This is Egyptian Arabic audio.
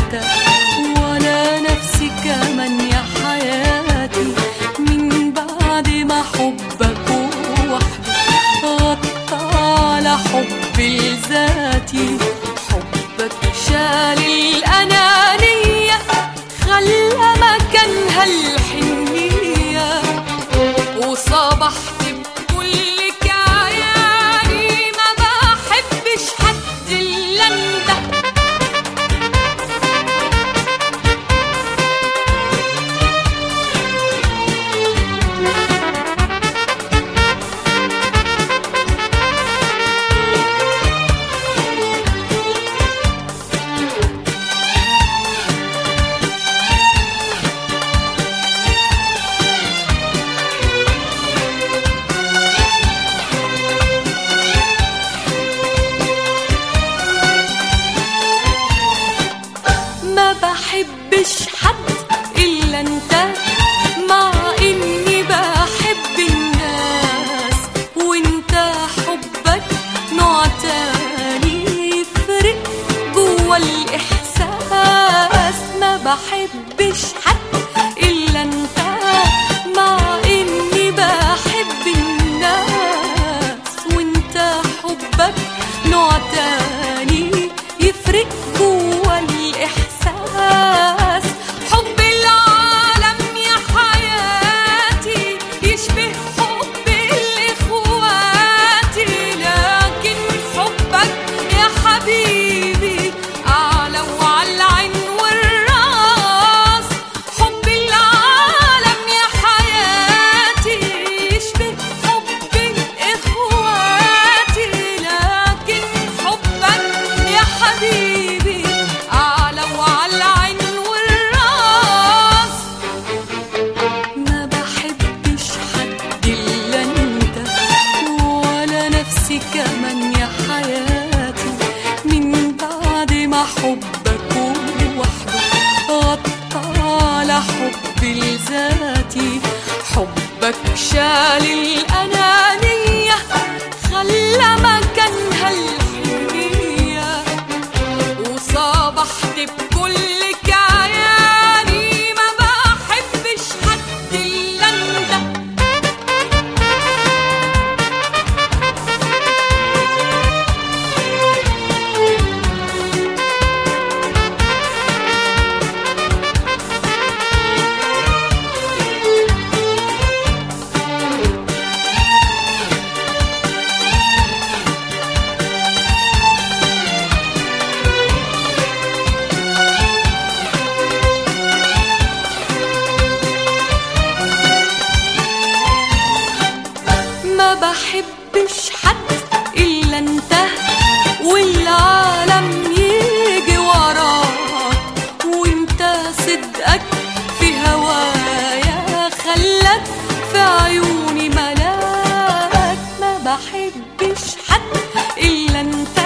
انت ولا نفسي كمان يا حياتي من بعد ما حبك وحدك غطى على حبي لذاتي حبك شال الأنانية خلى مكانها الحنية وصبحت بكل كياني ما بحبش حد إلا انت ما بحبش حد إلا أنت مع إني بحب الناس وأنت حبك نوع تاني يفرق جوا الإحساس ما بحبش حد إلا أنت مع إني بحب الناس وأنت حبك نوع تاني يفرق جوا الإحساس حب العالم يا حياتي يشبه حب الإخوات لكن حبك يا حبيبي أعلى وعلى العين والراس حب العالم يا حياتي يشبه حب الإخوات لكن حبك يا حبيبي أعلى وعلى العين والراس ما بحبش حد إلا أنت ولا نفسي كمان يا حياتي من بعد ما حبك وحدك غطى على حبي لذاتي حبك شال الأنانية خلى مكانها الحنية وصبحت بكل كياني ما بحبش حد إلا أنت ما بحبش حد إلا أنت والعالم يجي وراك وانت صدقك في هوايا خلك في عيوني ملاك ما بحبش حد إلا أنت